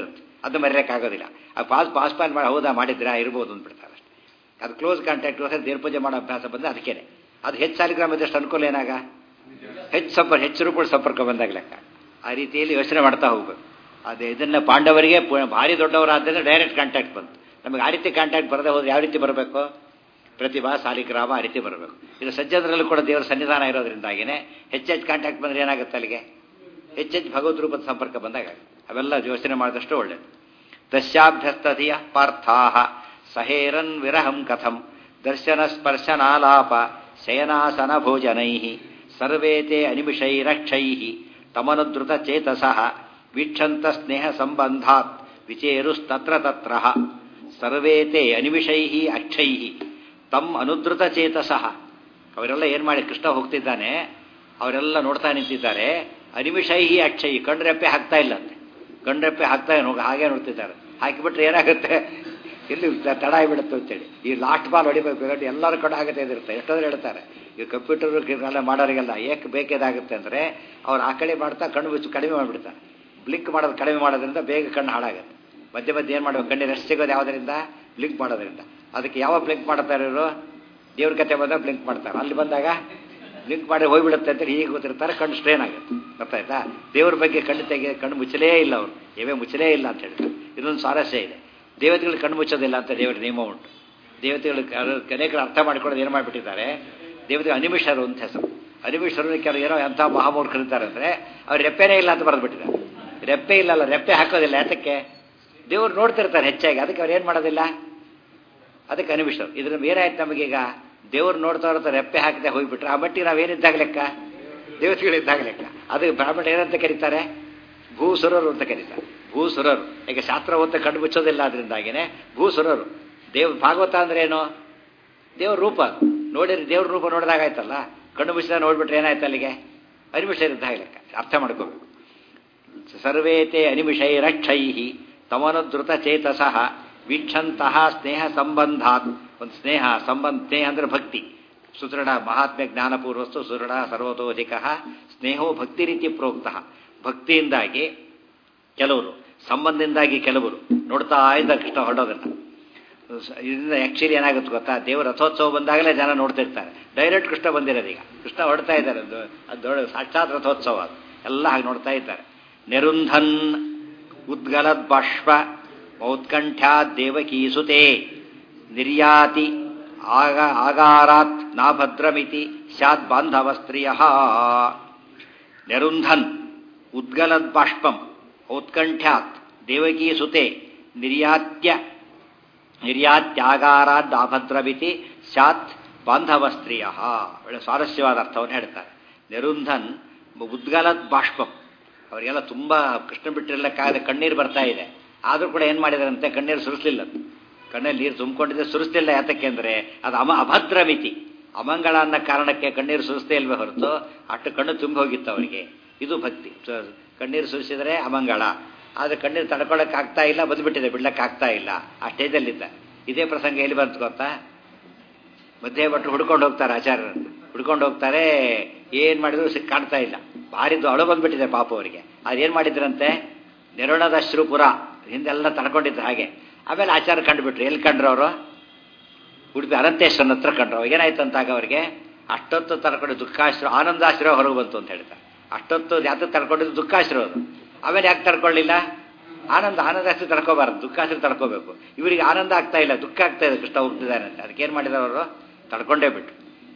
ಅದು ಮರೆಯೋಕ್ಕಾಗೋದಿಲ್ಲ ಆ ಪಾಸ್ ಪಾಸ್ ಪಾನ್ ಮಾಡಿ ಹೌದಾ ಮಾಡಿದ್ರಾ ಇರ್ಬೋದು ಅಂದ್ಬಿಡ್ತಾರೆ ಅಷ್ಟೇ ಅದು ಕ್ಲೋಸ್ ಕಾಂಟ್ಯಾಕ್ಟ್ ಹೋದ್ರೆ ದೇವ್ರ ಪೂಜೆ ಮಾಡೋ ಅಭ್ಯಾಸ ಬಂದರೆ ಅದಕ್ಕೇನೆ ಅದು ಹೆಚ್ಚು ಸಾಲಿಗ್ರಾಮ ಇದ್ದಷ್ಟು ಅನುಕೂಲ ಏನಾಗ ಹೆಚ್ಚು ಸಂಪರ್ಕ ಹೆಚ್ಚು ರೂಪಾಯಿ ಸಂಪರ್ಕ ಬಂದಾಗ ಲೆಕ್ಕ ಆ ರೀತಿಯಲ್ಲಿ ಯೋಚನೆ ಮಾಡ್ತಾ ಹೋಗ್ಬೇಕು ಅದೇ ಇದನ್ನ ಪಾಂಡವರಿಗೆ ಪು- ಭಾರಿ ದೊಡ್ಡವರಾದ್ದರಿಂದ ಡೈರೆಕ್ಟ್ ಕಾಂಟ್ಯಾಕ್ಟ್ ಬಂತು ನಮಗೆ ಆ ರೀತಿ ಕಾಂಟ್ಯಾಕ್ಟ್ ಬರದೆ ಹೋದ್ರೆ ಯಾವ ರೀತಿ ಬರಬೇಕು ಪ್ರತಿಭಾ ಸಾಲಿಗ್ರಾಮ ಆ ರೀತಿ ಬರಬೇಕು ಇದು ಸಜ್ಜನರಲ್ಲೂ ಕೂಡ ದೇವರ ಸನ್ನಿಧಾನ ಇರೋದ್ರಿಂದಾಗಿನೇ ಹೆಚ್ಚೆಚ್ಚು ಕಾಂಟ್ಯಾಕ್ಟ್ ಬಂದರೆ ಏನಾಗುತ್ತೆ ಅಲ್ಲಿಗೆ ಹೆಚ್ಚೆಚ್ಚು ಭಗವದ್ ರೂಪದ ಸಂಪರ್ಕ ಬಂದಾಗ ಅವೆಲ್ಲ ಯೋಚನೆ ಮಾಡಿದಷ್ಟು ಒಳ್ಳೆಯದು ದಶ್ಯಾಭ್ಯಸ್ತಧಿಯ ಪಾರ್ಥಾ ಸಹೇರನ್ ವಿರಹಂ ಕಥಂ ದರ್ಶನ ಸ್ಪರ್ಶನಾಲಾಪ ಶಯನಾಸನ ಭೋಜನೈ ಸರ್ವೇ ತೇ ಅನಿಮಿಷೈರಕ್ಷೈ ತಮನುದ್ರುತ ಚೇತಸಃ ವೀಕ್ಷಂತ ಸ್ನೇಹ ಸಂಬಂಧಾತ್ ವಿಚೇರುಸ್ತತ್ರ ತತ್ರ ಸರ್ವೇ ತೇ ಅನಿಮಿಷೈ ಅಕ್ಷೈ ತಮ್ ಅನುದ್ರುತ ಚೇತಸಃ ಅವರೆಲ್ಲ ಏನು ಮಾಡಿ ಕೃಷ್ಣ ಹೋಗ್ತಿದ್ದಾನೆ ಅವರೆಲ್ಲ ನೋಡ್ತಾ ನಿಂತಿದ್ದಾರೆ ಅನಿಮಿಷೈಹಿ ಅಕ್ಷಯಿ ಕಣ್ರೆಪ್ಪೆ ಹಾಕ್ತಾ ಇಲ್ಲ ಅಂತೆ ಕಣ್ರೆಪ್ಪೆ ಹಾಕ್ತಾ ನೋಗ ಹಾಗೆ ನೋಡ್ತಿದ್ದಾರೆ ಹಾಕಿಬಿಟ್ರೆ ಏನಾಗುತ್ತೆ ಇಲ್ಲಿ ತಡ ಆಗಿಬಿಡುತ್ತೆ ಅಂತೇಳಿ ಈ ಲಾಸ್ಟ್ ಬಾಲ್ ಹೊಡಿಬೇಕು ಬೇಕಾದ್ರೆ ಎಲ್ಲರ ಕಡೆ ಆಗುತ್ತೆ ಇದಿರುತ್ತೆ ಎಷ್ಟೋದ್ರೆ ಹೇಳ್ತಾರೆ ಈ ಕಂಪ್ಯೂಟರ್ ಎಲ್ಲ ಮಾಡೋರಿಗೆಲ್ಲ ಏಕೆ ಬೇಕೇದಾಗುತ್ತೆ ಅಂದರೆ ಅವ್ರು ಆ ಕಡೆ ಮಾಡ್ತಾ ಕಣ್ಣು ಮುಚ್ಚು ಕಡಿಮೆ ಮಾಡಿಬಿಡ್ತಾರೆ ಬ್ಲಿಂಕ್ ಮಾಡೋದು ಕಡಿಮೆ ಮಾಡೋದ್ರಿಂದ ಬೇಗ ಕಣ್ಣು ಹಾಳಾಗುತ್ತೆ ಮಧ್ಯೆ ಮಧ್ಯೆ ಏನು ಮಾಡಬೇಕು ಕಣ್ಣಿನ ರೆಸ್ಟ್ ಸಿಗೋದು ಯಾವುದರಿಂದ ಬ್ಲಿಂಕ್ ಮಾಡೋದ್ರಿಂದ ಅದಕ್ಕೆ ಯಾವ ಬ್ಲಿಂಕ್ ಮಾಡ್ತಾರೆ ಇವರು ದೇವ್ರ ಕತೆ ಬಂದಾಗ ಬ್ಲಿಂಕ್ ಮಾಡ್ತಾರೆ ಅಲ್ಲಿ ಬಂದಾಗ ಬ್ಲಿಂಕ್ ಮಾಡಿ ಹೋಗ್ಬಿಡುತ್ತೆ ಅಂತ ಹೀಗೆ ಗೊತ್ತಿರ್ತಾರೆ ಕಣ್ಣು ಸ್ಟ್ರೇನ್ ಆಗುತ್ತೆ ಗೊತ್ತಾಯ್ತಾ ದೇವ್ರ ಬಗ್ಗೆ ಕಣ್ಣು ತೆಗೆ ಕಣ್ಣು ಮುಚ್ಚಲೇ ಇಲ್ಲ ಅವರು ಏವೇ ಮುಚ್ಚಲೇ ಇಲ್ಲ ಅಂತ ಹೇಳ್ತಾರೆ ಇದೊಂದು ಸ್ವಾರಸ್ಯ ಇದೆ ದೇವತೆಗಳು ಕಣ್ಣು ಮುಚ್ಚೋದಿಲ್ಲ ಅಂತ ದೇವರ ನಿಯಮ ಉಂಟು ದೇವತೆಗಳು ಅನೇಕರು ಅರ್ಥ ಮಾಡಿಕೊಳ್ಳೋದು ಏನು ಮಾಡಿಬಿಟ್ಟಿದ್ದಾರೆ ದೇವತೆಗಳು ಅನಿಮಿಷರು ಅಂತ ಹೆಸರು ಅನಿಮಿಷರು ಕೆಲವು ಏನೋ ಎಂಥ ಮಹಾಮೂರ್ಖರು ಇರ್ತಾರೆ ಅಂದರೆ ಅವ್ರು ರೆಪ್ಪೆನೇ ಇಲ್ಲ ಅಂತ ಬರೆದ್ಬಿಟ್ಟಿದ್ದಾರೆ ರೆಪ್ಪೆ ಇಲ್ಲಲ್ಲ ರೆಪ್ಪೆ ಹಾಕೋದಿಲ್ಲ ಯಾತಕ್ಕೆ ದೇವ್ರು ನೋಡ್ತಿರ್ತಾರೆ ಹೆಚ್ಚಾಗಿ ಅದಕ್ಕೆ ಅವ್ರು ಏನು ಮಾಡೋದಿಲ್ಲ ಅದಕ್ಕೆ ಅನಿಮಿಷರು ಇದ್ರ ಏನಾಯ್ತು ನಮಗೀಗ ದೇವ್ರು ನೋಡ್ತಾ ಇರ್ತಾರೆ ರೆಪ್ಪೆ ಹಾಕದೆ ಹೋಗ್ಬಿಟ್ರೆ ಆ ಮಟ್ಟಿಗೆ ನಾವೇನಿದ್ದಾಗ ಲೆಕ್ಕ ದೇವತೆಗಳಿದ್ದಾಗ ಲೆಕ್ಕ ಅದು ಬ್ರಾಹ್ಮಣ ಏನಂತ ಕರೀತಾರೆ ಭೂಸುರರು ಅಂತ ಕರೀತಾರೆ ಭೂಸುರರು ಈಗ ಶಾಸ್ತ್ರ ಓದ್ತಾ ಕಣ್ಣು ಮುಚ್ಚೋದಿಲ್ಲ ಅದರಿಂದಾಗಿನೇ ಭೂಸುರರು ದೇವ್ ಭಾಗವತ ಅಂದ್ರೆ ಏನು ದೇವ್ರ ರೂಪ ನೋಡಿರಿ ದೇವ್ರ ರೂಪ ನೋಡಿದಾಗ ಆಯ್ತಲ್ಲ ಕಣ್ಣು ಮುಚ್ಚಿದಾಗ ನೋಡ್ಬಿಟ್ರೆ ಏನಾಯ್ತು ಅಲ್ಲಿಗೆ ಅನಿಮಿಷರಿದ್ದಾಗ ಲೆಕ್ಕ ಅರ್ಥ ಮಾಡ್ಕೋಬೇಕು ಸರ್ವೇತೆ ಅನಿಮಿಷೈರಕ್ಷೈ ತಮನುದ್ರುತ ಚೇತಸಃ ವೀಕ್ಷಂತಹ ಸ್ನೇಹ ಸಂಬಂಧಾತ್ ಒಂದು ಸ್ನೇಹ ಸಂಬಂಧ ಸ್ನೇಹ ಅಂದ್ರೆ ಭಕ್ತಿ ಸುದೃಢ ಮಹಾತ್ಮ್ಯ ಜ್ಞಾನಪೂರ್ವಸ್ತು ಸುದೃಢ ಸರ್ವತೋಧಿಕ ಸ್ನೇಹೋ ಭಕ್ತಿ ರೀತಿ ಪ್ರೋಕ್ತ ಭಕ್ತಿಯಿಂದಾಗಿ ಕೆಲವರು ಸಂಬಂಧದಿಂದಾಗಿ ಕೆಲವರು ನೋಡ್ತಾ ಇದ್ದ ಕೃಷ್ಣ ಹೊರಡೋದನ್ನ ಇದರಿಂದ ಆ್ಯಕ್ಚುಲಿ ಏನಾಗುತ್ತೆ ಗೊತ್ತಾ ದೇವರ ರಥೋತ್ಸವ ಬಂದಾಗಲೇ ಜನ ನೋಡ್ತಿರ್ತಾರೆ ಡೈರೆಕ್ಟ್ ಕೃಷ್ಣ ಬಂದಿರೋದು ಈಗ ಕೃಷ್ಣ ಹೊರಡ್ತಾ ಇದ್ದಾರೆ ಅದು ಅದು ದೊಡ್ಡ ಸಾಕ್ಷಾತ್ ರಥೋತ್ಸವ ಅದು ಎಲ್ಲ ಹಾಗೆ ನೋಡ್ತಾ ಇದ್ದಾರೆ ನೆರುಂಧನ್ ಉದ್ಗಲದ್ ಬಾಷ್ಪ ಮೌತ್ಕಂಠ್ಯಾ ದೇವಕೀಸುತೆ ನಿರ್ಯಾತಿ ಆಗ ಆಗಾರಾತ್ ನಾಭದ್ರಮಿತಿ ಸ್ಯಾತ್ ಬಾಂಧವ ಸ್ತ್ರೀಯ ನೆರುಂಧನ್ ಉದ್ಗಲದ್ ಬಾಷ್ಪಂ ಔತ್ಕಂಠ್ಯಾತ್ ದೇವಕೀಸುತೆ ನಿರ್ಯಾತ್ಯ ನಿರ್ಯಾತ್ಯಾಗಾರಾದ್ ಅಭದ್ರಮಿತಿ ಸ್ಯಾತ್ ಬಾಂಧವ ಸ್ತ್ರೀಯ ಒಳ್ಳೆ ಸ್ವಾರಸ್ಯವಾದ ಅರ್ಥವನ್ನು ಹೇಳ್ತಾರೆ ನೆರುಂಧನ್ ಉದ್ಗಲದ್ ಬಾಷ್ಪಂ ಅವರಿಗೆಲ್ಲ ತುಂಬ ಕೃಷ್ಣ ಬಿಟ್ಟಿರಲಿಕ್ಕಾಗದೆ ಕಣ್ಣೀರು ಬರ್ತಾ ಇದೆ ಆದರೂ ಕೂಡ ಏನು ಮಾಡಿದಾರಂತೆ ಕಣ್ಣೀರು ಸುರಿಸಲಿಲ್ಲ ಕಣ್ಣಲ್ಲಿ ನೀರು ತುಂಬಿಕೊಂಡಿದ್ದೆ ಸುರಿಸ್ತಿಲ್ಲ ಯಾತಕ್ಕೆ ಅಂದರೆ ಅದು ಅಮ ಅಭದ್ರ ಮಿತಿ ಅಮಂಗಳ ಅನ್ನೋ ಕಾರಣಕ್ಕೆ ಕಣ್ಣೀರು ಸುರಿಸ್ತೇ ಇಲ್ವೇ ಹೊರತು ಅಷ್ಟು ಕಣ್ಣು ತುಂಬಿ ಹೋಗಿತ್ತು ಅವರಿಗೆ ಇದು ಭಕ್ತಿ ಕಣ್ಣೀರು ಸುರಿಸಿದರೆ ಅಮಂಗಳ ಆದರೆ ಕಣ್ಣೀರು ತಡ್ಕೊಳ್ಳೋಕೆ ಆಗ್ತಾ ಇಲ್ಲ ಬಂದ್ಬಿಟ್ಟಿದೆ ಬಿಡ್ಲಕ್ಕೆ ಆಗ್ತಾ ಇಲ್ಲ ಆ ಸ್ಟೇಜಲ್ಲಿದ್ದ ಇದೇ ಪ್ರಸಂಗ ಎಲ್ಲಿ ಬಂತು ಗೊತ್ತಾ ಮಧ್ಯೆ ಭಟ್ರು ಹುಡ್ಕೊಂಡು ಹೋಗ್ತಾರೆ ಆಚಾರ್ಯರನ್ನು ಹುಡ್ಕೊಂಡು ಹೋಗ್ತಾರೆ ಏನು ಮಾಡಿದ್ರು ಸಿಕ್ ಕಾಣ್ತಾ ಇಲ್ಲ ಭಾರಿದ್ದು ಅಳು ಬಂದ್ಬಿಟ್ಟಿದೆ ಪಾಪ ಅವರಿಗೆ ಅದೇನು ಮಾಡಿದ್ರಂತೆ ನೆರಳದ ಶ್ರೀಪುರ ಹಿಂದೆಲ್ಲ ತಡ್ಕೊಂಡಿದ್ರು ಹಾಗೆ ಆಮೇಲೆ ಆಚಾರ ಕಂಡುಬಿಟ್ರು ಎಲ್ಲಿ ಕಂಡ್ರು ಅವರು ಉಡುಪಿ ಅನಂತೇಶ್ವರನ ಹತ್ರ ಕಂಡ್ರು ಏನಾಯ್ತು ಅಂತಾಗ ಅವರಿಗೆ ಅಷ್ಟೊತ್ತು ತಡ್ಕೊಂಡು ದುಃಖಾಶ್ರ ಆನಂದಾಶ್ರಯ ಹೊರಗೆ ಬಂತು ಅಂತ ಹೇಳ್ತಾರೆ ಅಷ್ಟೊತ್ತು ಯಾತ ತಡ್ಕೊಂಡಿದ್ದು ದುಃಖಾಶ್ರಯ ಅದು ಆಮೇಲೆ ಯಾಕೆ ತಡ್ಕೊಳ್ಳಿಲ್ಲ ಆನಂದ ಆನಂದಾಶ್ರಯ ತಡ್ಕೋಬಾರ್ದು ದುಃಖಾಶ್ರಯ ತಡ್ಕೋಬೇಕು ಇವರಿಗೆ ಆನಂದ ಆಗ್ತಾ ಇಲ್ಲ ದುಃಖ ಆಗ್ತಾ ಇದೆ ಕೃಷ್ಣ ಹೋಗ್ತಿದ್ದಾನೆ ಅಂತ ಅದಕ್ಕೆ ಏನು ಮಾಡಿದ್ರು ಅವರು ತಡ್ಕೊಂಡೇ ಬಿಟ್ಟು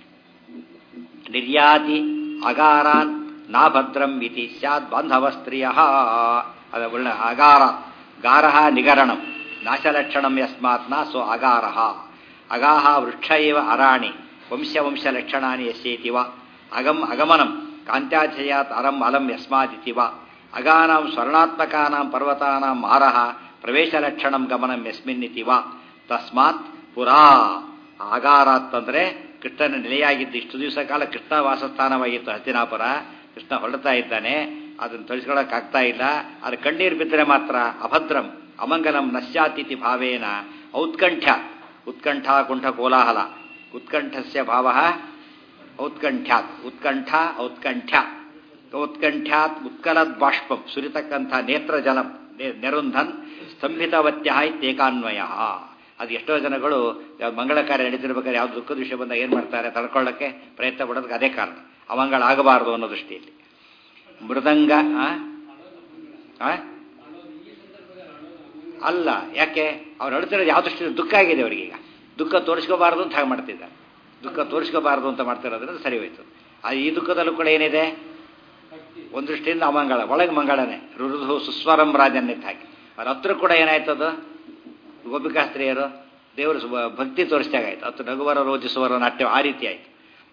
ನಿರ್ಯಾತಿ ಅಗಾರಾನ್ ನಾಭದ್ರಂ ಇತಿ ಸ್ಯಾತ್ ಬಾಂಧವ ಸ್ತ್ರೀಯ ಅದ ಒಳ್ಳೆ ಅಗಾರ ಗಾರಹ ನಿಗರಣಂ ನಾಶಲಕ್ಷಣಂ ಯಸ್ಮಾತ್ ನ ಸೊ ಅಗಾರಹ ಅಗಾಹ ವೃಕ್ಷ ಇವ ಅರಾಣಿ ವಂಶವಂಶಲಕ್ಷಣಾನಿ ಯಸ್ಯೇತಿ ವ ಅಗಮ್ ಅಗಮನಂ ಕಾಂತ್ಯಾಚಯಾತ್ ಅರಂ ಅಲಂ ಯಸ್ಮಾದಿತಿ ವ ಅಗಾನಾಂ ಸ್ವರ್ಣಾತ್ಮಕಾನಾಂ ಪರ್ವತಾನಾಂ ಆರಹ ಪ್ರವೇಶಲಕ್ಷಣಂ ಗಮನಂ ಯಸ್ಮಿನ್ನಿತಿ ವ ತಸ್ಮಾತ್ ಪುರಾ ಆಗಾರಾತ್ ಅಂದರೆ ಕೃಷ್ಣನ ನೆಲೆಯಾಗಿದ್ದು ಇಷ್ಟು ದಿವಸ ಕಾಲ ಕೃಷ್ಣ ವಾಸಸ್ಥಾನವಾಗಿತ್ತು ಹಸ್ತಿನಾಪುರ ಕೃಷ್ಣ ಹೊರಡ್ತಾ ಇದ್ದಾನೆ ಅದನ್ನು ತಳಿಸ್ಕೊಳ್ಳೋಕ್ಕಾಗ್ತಾ ಇಲ್ಲ ಅದು ಕಣ್ಣೀರು ಬಿದ್ದರೆ ಮಾತ್ರ ಅಭದ್ರಂ ಅಮಂಗಲಂ ನಶ್ಯಾತಿಥಿ ಭಾವೇನ ಔತ್ಕಂಠ್ಯ ಉತ್ಕಂಠ ಕುಂಠ ಕೋಲಾಹಲ ಉತ್ಕಂಠಸ್ಯ ಭಾವ ಔತ್ಕಂಠ್ಯಾತ್ ಉತ್ಕಂಠ ಔತ್ಕಂಠ್ಯ ಔತ್ಕಂಠ್ಯಾತ್ ಉತ್ಕಲದ್ ಬಾಷ್ಪಂ ಸುರಿತಕ್ಕಂಥ ನೇತ್ರ ಜಲಂ ನೆರುಂಧನ್ ಸಂಹಿತವತ್ಯ ಇತ್ಯೇಕಾನ್ವಯ ಅದು ಎಷ್ಟೋ ಜನಗಳು ಯಾವ್ದು ಮಂಗಳ ಕಾರ್ಯ ನಡೀತಿರ್ಬೇಕಾದ್ರೆ ಯಾವ್ದು ದುಃಖದ ವಿಷಯ ಬಂದಾಗ ಏನು ಮಾಡ್ತಾರೆ ತಡ್ಕೊಳ್ಳೋಕ್ಕೆ ಪ್ರಯತ್ನ ಪಡೋದಕ್ಕೆ ಅದೇ ಕಾರಣ ಅವಂಗಳ ಆಗಬಾರದು ಅನ್ನೋ ದೃಷ್ಟಿಯಲ್ಲಿ ಮೃದಂಗ ಆ? ಆ? ಅಲ್ಲ ಯಾಕೆ ಅವ್ರು ಅಳ್ತಿರೋದು ಯಾವ ದೃಷ್ಟಿ ದುಃಖ ಆಗಿದೆ ಅವರಿಗೀಗ ದುಃಖ ತೋರಿಸ್ಕೋಬಾರ್ದು ಅಂತ ಹಾಗೆ ಮಾಡ್ತಿದ್ದಾರೆ ದುಃಖ ತೋರಿಸ್ಕೋಬಾರ್ದು ಅಂತ ಮಾಡ್ತಿರೋದ್ರಿಂದ ಸರಿ ಹೋಯ್ತು ಆ ಈ ದುಃಖದಲ್ಲೂ ಕೂಡ ಏನಿದೆ ಒಂದು ದೃಷ್ಟಿಯಿಂದ ಅಮಂಗಳ ಒಳಗೆ ಮಂಗಳನೇ ರುರುಧು ಸುಸ್ವರಂ ರಾಜನ್ನಿದ್ದ ಹಾಗೆ ಅವ್ರ ಹತ್ರ ಕೂಡ ಏನಾಯ್ತದು ಗೋಪಿಕಾಸ್ತ್ರೀಯರು ದೇವರು ಸುಬ- ಭಕ್ತಿ ತೋರಿಸಿದಾಗಾಯ್ತು ಹತ್ತು ನಗುವರ ರೋಜಿಸುವರ ನಾಟ್ಯ ಆ ರೀತಿ ಆಯ್ತು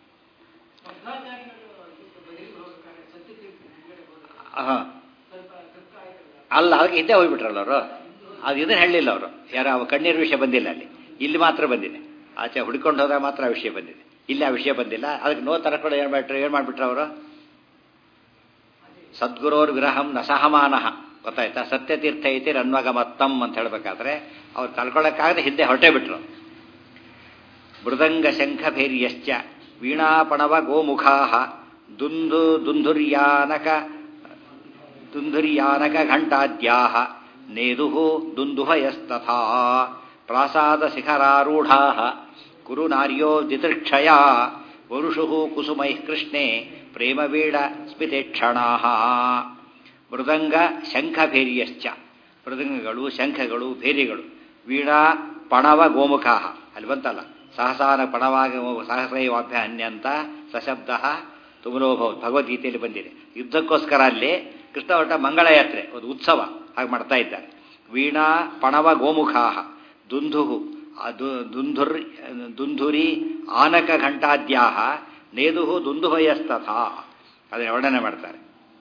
ಹಾಂ ಅಲ್ಲ ಅದಕ್ಕೆ ಹಿಂದೆ ಹೋಗ್ಬಿಟ್ರಲ್ಲ ಅವರು ಅದು ಇದನ್ನ ಹೇಳಲಿಲ್ಲ ಅವರು ಯಾರು ಅವ ಕಣ್ಣೀರು ವಿಷಯ ಬಂದಿಲ್ಲ ಅಲ್ಲಿ ಇಲ್ಲಿ ಮಾತ್ರ ಬಂದಿದೆ ಆಚೆ ಹುಡ್ಕೊಂಡು ಹೋದಾಗ ಮಾತ್ರ ಆ ವಿಷಯ ಬಂದಿದೆ ಇಲ್ಲಿ ಆ ವಿಷಯ ಬಂದಿಲ್ಲ ಅದಕ್ಕೆ ನೋ ತರಕೊಂಡು ಏನು ಮಾಡ್ಬಿಟ್ರು ಏನು ಮಾಡಿಬಿಟ್ರು ಅವರು ಸದ್ಗುರೋರ್ ವಿರಹಂ ನ ಸಹಮಾನಃ ಗೊತ್ತಾಯ್ತಾ ಸತ್ಯತೀರ್ಥ ಐತಿ ರನ್ವಗಮತ್ತಂ ಅಂತ ಹೇಳಬೇಕಾದ್ರೆ ಅವ್ರು ಕಳ್ಕೊಳ್ಳೋಕ್ಕಾಗದೆ ಹಿಂದೆ ಹೊರಟೇ ಬಿಟ್ರು ಮೃದಂಗ ಶಂಖ ಭೈರ್ಯಶ್ಚ ವೀಣಾಪಣವ ಗೋಮುಖಾ ದುಂದು ದುಂದುರ್ಯಾನಕ ದುಂದುರ್ಯಾನಕ ಘಂಟಾದ್ಯಾ ನೇದು ದುಂದುಭಯಸ್ತಥಾ ಪ್ರಾಸಾದ ಶಿಖರಾರೂಢಾ ಕುರು ನಾರ್ಯೋ ದಿತೃಕ್ಷಯ ವರುಷು ಕುಸುಮೈ ಕೃಷ್ಣೆ ಪ್ರೇಮವೀಡ ಸ್ಮಿತೇಕ್ಷಣಾ ಮೃದಂಗ ಶಂಖ ಭೇರ್ಯಶ್ಚ ಮೃದಂಗಗಳು ಶಂಖಗಳು ಭೇರಿಗಳು ವೀಣಾ ಪಣವ ಗೋಮುಖ ಅಲ್ಲಿ ಬಂತಲ್ಲ ಸಹಸಾನ ಪಣವಾಗ ಸಹಸ್ರೈವಾಭ್ಯ ಅನ್ಯಂತ ಸಶಬ್ದ ತುಮನೋಭವ ಭಗವದ್ಗೀತೆಯಲ್ಲಿ ಬಂದಿದೆ ಯುದ್ಧಕ್ಕೋಸ್ಕರ ಅಲ್ಲಿ ಕೃಷ್ಣ ಹೊರಟ ಮಂಗಳಯಾತ್ರೆ ಒಂದು ಉತ್ಸವ ಹಾಗೆ ಮಾಡ್ತಾ ಇದ್ದಾರೆ ವೀಣಾ ಪಣವ ಗೋಮುಖಾ ದುಂದುಹು ದುಂಧುರ್ ದುಂಧುರಿ ಆನಕ ಘಂಟಾದ್ಯಾ ನೇದುಹು ದುಂದುಭಯಸ್ತಥಾ ಅದನ್ನು ವರ್ಣನೆ ಮಾಡ್ತಾರೆ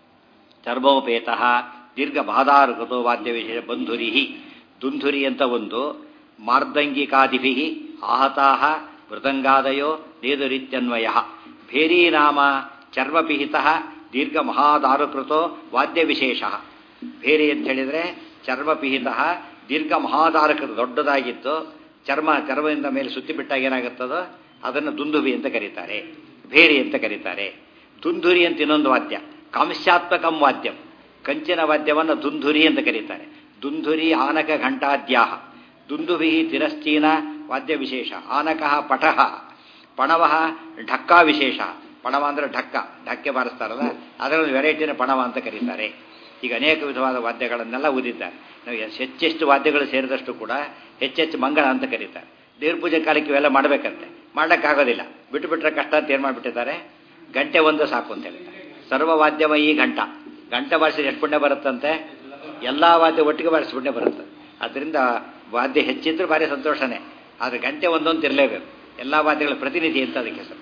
ಚರ್ಮೋಪೇತ ದೀರ್ಘ ಬಾಧಾರುಕತೋ ವಾದ್ಯ ವಿಶೇಷ ಬಂಧುರಿ ದುಂಧುರಿ ಅಂತ ಒಂದು ಮಾರ್ದಂಗಿಕಾದಿಭಿ ಆಹತಾ ಮೃದಂಗಾದಯೋ ನೇದುರಿತ್ಯನ್ವಯ ಭೇರಿ ನಾಮ ಚರ್ಮಪಿಹಿತ ದೀರ್ಘ ಮಹಾದಾರುಕೃತೋ ವಾದ್ಯ ವಿಶೇಷ ಭೇರಿ ಅಂತ ಹೇಳಿದರೆ ಚರ್ಮಪಿಹಿತ ದೀರ್ಘ ಮಹಾದಾರಕೃತ ದೊಡ್ಡದಾಗಿತ್ತು ಚರ್ಮ ಚರ್ಮದಿಂದ ಮೇಲೆ ಸುತ್ತಿಬಿಟ್ಟಾಗ ಏನಾಗುತ್ತದೋ ಅದನ್ನು ದುಂದುಬಿ ಅಂತ ಕರೀತಾರೆ ಭೇರಿ ಅಂತ ಕರೀತಾರೆ ದುಂಧುರಿ ಅಂತ ಇನ್ನೊಂದು ವಾದ್ಯ ಕಾಂಸ್ಯಾತ್ಮಕಂ ವಾದ್ಯಂ ಕಂಚಿನ ವಾದ್ಯವನ್ನು ದುಂಧುರಿ ಅಂತ ಕರೀತಾರೆ ದುಂಧುರಿ ಆನಕ ಘಂಟಾದ್ಯಾಹ ದುಂದುಭಿ ತಿರಶ್ಚೀನ ವಾದ್ಯ ವಿಶೇಷ ಆನಕಃ ಪಟಃ ಪಣವಃ ಢಕ್ಕಾ ವಿಶೇಷ ಪಣವ ಅಂದರೆ ಢಕ್ಕ ಢಕ್ಕೆ ಬಾರಿಸ್ತಾರಲ್ಲ ಅದರಲ್ಲಿ ವೆರೈಟಿನ ಪಣವ ಅಂತ ಕರೀತಾರೆ ಈಗ ಅನೇಕ ವಿಧವಾದ ವಾದ್ಯಗಳನ್ನೆಲ್ಲ ಊದಿದ್ದಾರೆ ನಾವು ಎಷ್ಟ್- ಹೆಚ್ಚೆಷ್ಟು ವಾದ್ಯಗಳು ಸೇರಿದಷ್ಟು ಕೂಡ ಹೆಚ್ಚೆಚ್ಚು ಮಂಗಳ ಅಂತ ಕರೀತಾರೆ ದೇವ್ರ ಪೂಜೆ ಕಾಲಕ್ಕೆ ಇವೆಲ್ಲ ಮಾಡಬೇಕಂತೆ ಮಾಡೋಕ್ಕಾಗೋದಿಲ್ಲ ಬಿಟ್ಟು ಬಿಟ್ರೆ ಕಷ್ಟ ಅಂತ ಏನು ಮಾಡಿಬಿಟ್ಟಿದ್ದಾರೆ ಗಂಟೆ ಒಂದು ಸಾಕು ಅಂತ ಹೇಳ್ತಾರೆ ಸರ್ವ ವಾದ್ಯಮಯಿ ಘಂಟ ಗಂಟೆ ಬಾರಿಸಿದ್ರೆ ಎಷ್ಟು ಪುಣ್ಯ ಬರುತ್ತಂತೆ ಎಲ್ಲ ವಾದ್ಯ ಒಟ್ಟಿಗೆ ಬಾರಿಸಿ ಪುಣ್ಯ ಬರುತ್ತೆ ಅದರಿಂದ ವಾದ್ಯ ಹೆಚ್ಚಿದ್ರೆ ಭಾರಿ ಸಂತೋಷನೇ ಆದರೆ ಗಂಟೆ ಒಂದೊಂದು ಇರಲೇಬೇಕು ಎಲ್ಲ ವಾದ್ಯಗಳ ಪ್ರತಿನಿಧಿ ಅಂತ ಅದಕ್ಕೆ ಹೆಸರು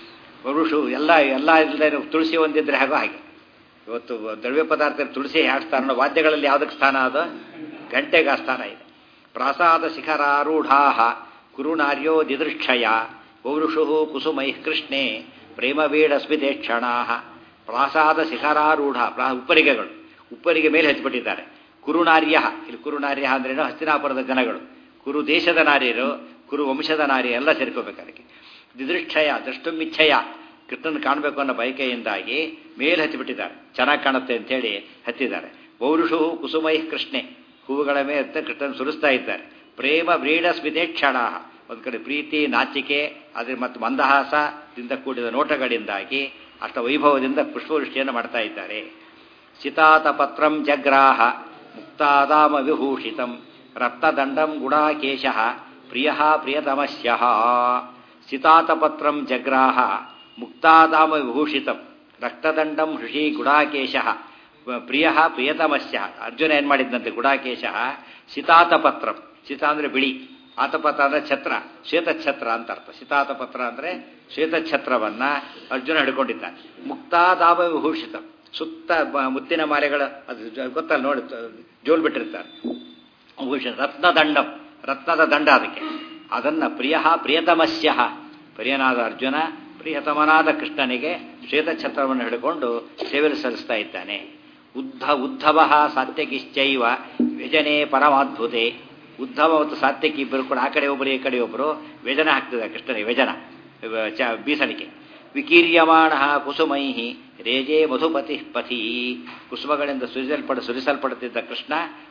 ವರುಷು ಎಲ್ಲ ಎಲ್ಲ ಇಲ್ಲದೆ ತುಳಸಿ ಒಂದಿದ್ರೆ ಹಾಗೋ ಹಾಗೆ ಇವತ್ತು ದ್ರವ್ಯ ಪದಾರ್ಥ ತುಳಸಿ ಯಾವ ಸ್ಥಾನ ವಾದ್ಯಗಳಲ್ಲಿ ಯಾವುದಕ್ಕೆ ಸ್ಥಾನ ಅದು ಗಂಟೆಗೆ ಆ ಸ್ಥಾನ ಇದೆ ಪ್ರಾಸಾದ ಶಿಖರಾರೂಢಾ ಕುರುನಾರ್ಯೋ ದಿದೃಕ್ಷಯ ಪೌರುಷು ಕುಸುಮೈ ಕೃಷ್ಣೆ ಪ್ರೇಮವೀಡ ಸ್ಮಿತೇಕ್ಷಣಾ ಪ್ರಾಸಾದ ಶಿಖರಾರೂಢ ಪ್ರಾ ಉಪ್ಪರಿಗೆಗಳು ಉಪ್ಪರಿಗೆ ಮೇಲೆ ಹಚ್ಚಿಬಿಟ್ಟಿದ್ದಾರೆ ಕುರುನಾರ್ಯ ಇಲ್ಲಿ ಕುರುನಾರ್ಯ ಅಂದ್ರೇನು ಹಸ್ತಿನಾಪುರದ ಜನಗಳು ಕುರು ದೇಶದ ನಾರಿಯರು ಕುರು ವಂಶದ ನಾರಿ ಎಲ್ಲ ಸೇರ್ಕೋಬೇಕು ಅದಕ್ಕೆ ದಿದೃಕ್ಷಯ ದೃಷ್ಟುಮಿಚ್ಛಯ ಕೃಷ್ಣನ ಕಾಣಬೇಕು ಅನ್ನೋ ಬಯಕೆಯಿಂದಾಗಿ ಮೇಲೆ ಹಚ್ಚಿಬಿಟ್ಟಿದ್ದಾರೆ ಚೆನ್ನಾಗಿ ಕಾಣುತ್ತೆ ಅಂತೇಳಿ ಹತ್ತಿದ್ದಾರೆ ಪೌರುಷು ಕುಸುಮೈ ಕೃಷ್ಣೆ ಹೂವುಗಳ ಮೇಲೆ ಹತ್ತ ಕೃಷ್ಣನ್ ಸುರಿಸ್ತಾ ಇದ್ದಾರೆ ಪ್ರೇಮ ವ್ರೀಡ ಸ್ಮಿತೆ ಕ್ಷಣ ಒಂದು ಕಡೆ ಪ್ರೀತಿ ನಾಚಿಕೆ ಅದ್ರ ಮತ್ತು ಮಂದಹಾಸದಿಂದ ಕೂಡಿದ ನೋಟಗಳಿಂದಾಗಿ ಅಷ್ಟ ವೈಭವದಿಂದ ಪುಷ್ಪವೃಷ್ಟಿಯನ್ನು ಮಾಡ್ತಾ ಇದ್ದಾರೆ ಸಿತಾತಪತ್ರಂ ಜಗ್ರಾಹ ಮುಕ್ತಾದಾಮ ವಿಭೂಷಿತಂ ರಕ್ತದಂಡಂ ಗುಡಾಕೇಶ ಪ್ರಿಯ ಪ್ರಿಯತಮಸ್ಯ ಸಿತಾತಪತ್ರಂ ಜಗ್ರಾಹ ಮುಕ್ತಾದಾಮ ವಿಭೂಷಿತಂ ರಕ್ತದಂಡಂ ಹೃಷಿ ಗುಡಾಕೇಶ ಪ್ರಿಯ ಪ್ರಿಯತಮಸ್ಯ ಅರ್ಜುನ ಏನು ಮಾಡಿದ್ದಂತೆ ಗುಡಾಕೇಶ ಸಿತಾತಪತ್ರಂ ಸಿತ ಅಂದರೆ ಬಿಳಿ ಆತಪತ್ರ ಅಂದರೆ ಛತ್ರ ಶ್ವೇತಛತ್ರ ಅಂತ ಅರ್ಥ ಸಿತಾತಪತ್ರ ಅಂದರೆ ಶ್ವೇತಛತ್ರವನ್ನ ಅರ್ಜುನ ಹಿಡ್ಕೊಂಡಿದ್ದಾನೆ ಮುಕ್ತಾದಾಮ ವಿಭೂಷಿತ ಸುತ್ತ ಬ- ಮುತ್ತಿನ ಮಾರೆಗಳ ಅದು ಜ- ಗೊತ್ತಲ್ಲ ನೋಡಿ ಜೋಲ್ ಬಿಟ್ಟಿರ್ತಾರೆ ಭೂಷಣ ರತ್ನದಂಡಂ ರತ್ನದ ದಂಡ ಅದಕ್ಕೆ ಅದನ್ನ ಪ್ರಿಯ ಪ್ರಿಯತಮಸ್ಯ ಪ್ರಿಯನಾದ ಅರ್ಜುನ ಪ್ರಿಯತಮನಾದ ಕೃಷ್ಣನಿಗೆ ಶ್ವೇತಛತ್ರವನ್ನು ಹಿಡ್ಕೊಂಡು ಸೇವೆಲು ಸಲ್ಲಿಸ್ತಾ ಇದ್ದಾನೆ ಉದ್ಧ ಉದ್ಧವ ಸಾತ್ಯಕಿಶ್ಚೈವ ವ್ಯಜನೆ ಪರಮಾದ್ಭುತೆ ಉದ್ಧವ ಮತ್ತು ಸಾತ್ಯಕಿ ಇಬ್ಬರು ಕೂಡ ಆ ಕಡೆ ಒಬ್ಬರು ಈ ಕಡೆ ಒಬ್ಬರು ವ್ಯಜನ ಹಾಕ್ತಿದ್ದಾರೆ ಕೃಷ್ಣನಿಗೆ ವ್ಯಜನ ಇವ- ಚ- ಬೀಸಣಿಕೆ ವಿಕೀರ್ಯಮಾಣ ಕುಸುಮೈ ರೇಜೆ ಮಧುಪತಿ ಪಥಿ ಕುಸುಮಗಳಿಂದ ಸುರಿಸಲ್ಪಡ ಸುರಿಸಲ್ಪಡುತ್ತಿದ್ದ ಕೃಷ್ಣ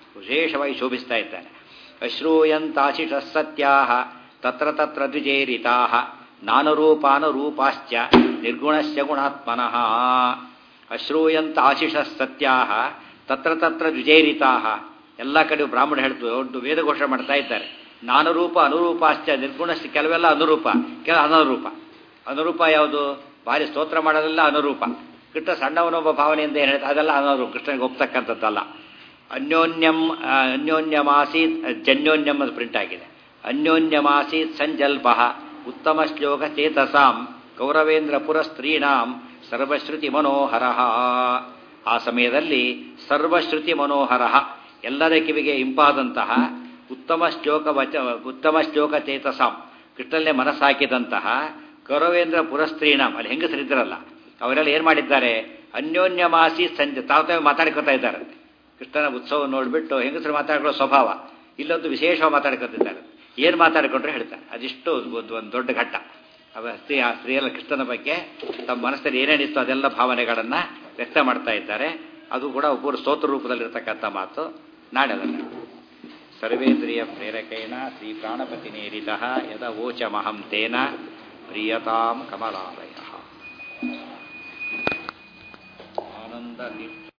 ವಿಶೇಷವಾಗಿ ಶೋಭಿಸ್ತಾ ಇದ್ದಾನೆ ಅಶ್ರೂಯಂತಾಶಿಷ ಸತ್ಯಾ ತತ್ರ ತತ್ರ ದ್ವಿಜೇರಿತಾ ನಾನರೂಪಾನುರೂಪಾಶ್ಚ ನಿರ್ಗುಣಶ್ಚ ಗುಣಾತ್ಮನಃ ಅಶ್ರೂಯಂತ ಆಶಿಷ ಸತ್ಯಾ ತತ್ರ ತತ್ರ ದ್ವಿಜೇರಿತಾ ಎಲ್ಲ ಕಡೆ ಬ್ರಾಹ್ಮಣ ಹೇಳ್ತು ದೊಡ್ಡ ವೇದ ಘೋಷಣೆ ಮಾಡ್ತಾ ಇದ್ದಾರೆ ನಾನರೂಪ ಅನುರೂಪಾಶ್ಚ ನಿರ್ಗುಣಶ್ಚ ಕೆಲವೆಲ್ಲ ಅನುರೂಪ ಕೆಲ ಅನನುರೂಪ ಅನುರೂಪ ಯಾವುದು ಭಾರಿ ಸ್ತೋತ್ರ ಮಾಡೋದೆಲ್ಲ ಅನುರೂಪ ಕೃಷ್ಣ ಸಣ್ಣವನೊಬ್ಬ ಭಾವನೆಯಿಂದ ಏನು ಹೇಳ್ತಾರೆ ಅದೆಲ್ಲ ಅನೂರೂಪ ಕೃಷ್ಣನಿಗೆ ಒಪ್ತಕ್ಕಂಥದ್ದಲ್ಲ ಅನ್ಯೋನ್ಯಂ ಆ, ಅನ್ಯೋನ್ಯಮಾಸೀತ್ ಜನ್ಯೋನ್ಯಂ ಅದು ಪ್ರಿಂಟ್ ಆಗಿದೆ ಅನ್ಯೋನ್ಯಮಾಸೀತ್ ಸಂಜಲ್ಪ ಉತ್ತಮ ಶ್ಲೋಕ ಚೇತಸಾಂ ಕೌರವೇಂದ್ರ ಪುರಸ್ತ್ರೀಣಾಂ ಸರ್ವಶ್ರುತಿ ಮನೋಹರ ಆ ಸಮಯದಲ್ಲಿ ಸರ್ವಶ್ರುತಿ ಮನೋಹರ ಎಲ್ಲರ ಕಿವಿಗೆ ಇಂಪಾದಂತಹ ಉತ್ತಮ ಶ್ಲೋಕ ವಚ ಉತ್ತಮ ಶ್ಲೋಕ ಚೇತಸಾಂ ಕೃಷ್ಣಲ್ಲೇ ಮನಸ್ಸಾಕಿದಂತಹ ಕೌರವೇಂದ್ರ ಪುರಸ್ತ್ರೀಣಾಂ ಅಲ್ಲಿ ಹೆಂಗಸರಿದ್ದರಲ್ಲ ಅವರೆಲ್ಲ ಏನು ಮಾಡಿದ್ದಾರೆ ಅನ್ಯೋನ್ಯಮಾಸಿ ಸಂಜೆ ತಾವು ತಾವು ಮಾತಾಡ್ಕೊತಾ ಇದ್ದಾರೆ ಕೃಷ್ಣನ ಉತ್ಸವ ನೋಡಿಬಿಟ್ಟು ಹೆಂಗಸರು ಮಾತಾಡ್ಕೊಳ್ಳೋ ಸ್ವಭಾವ ಇಲ್ಲೊಂದು ವಿಶೇಷವಾಗಿ ಮಾತಾಡ್ಕೊತಿದ್ದಾರೆ ಏನು ಮಾತಾಡ್ಕೊಂಡ್ರೆ ಹೇಳ್ತಾರೆ ಅದಿಷ್ಟು ಒಂದು ಒಂದು ದೊಡ್ಡ ಘಟ್ಟ ಅವ ಸ್ತ್ರೀ ಆ ಸ್ತ್ರೀಯಲ್ಲ ಕೃಷ್ಣನ ಬಗ್ಗೆ ತಮ್ಮ ಮನಸ್ಸಲ್ಲಿ ಏನೇನಿತ್ತು ಅದೆಲ್ಲ ಭಾವನೆಗಳನ್ನು ವ್ಯಕ್ತ ಮಾಡ್ತಾ ಇದ್ದಾರೆ ಅದು ಕೂಡ ಒಬ್ಬರು ಸ್ತೋತ್ರ ರೂಪದಲ್ಲಿರ್ತಕ್ಕಂಥ ಮಾತು ನಾಳೆ ಅದನ್ನು ಸರ್ವೇಂದ್ರಿಯ ಪ್ರೇರಕೇಣ ಶ್ರೀ ಪ್ರಾಣಪತಿ ನೇರಿತ ಯದ ವೋಚಮಹಂ ತೇನ ಪ್ರಿಯತಾಂ ಕಮಲಾಲಯ ಆನಂದ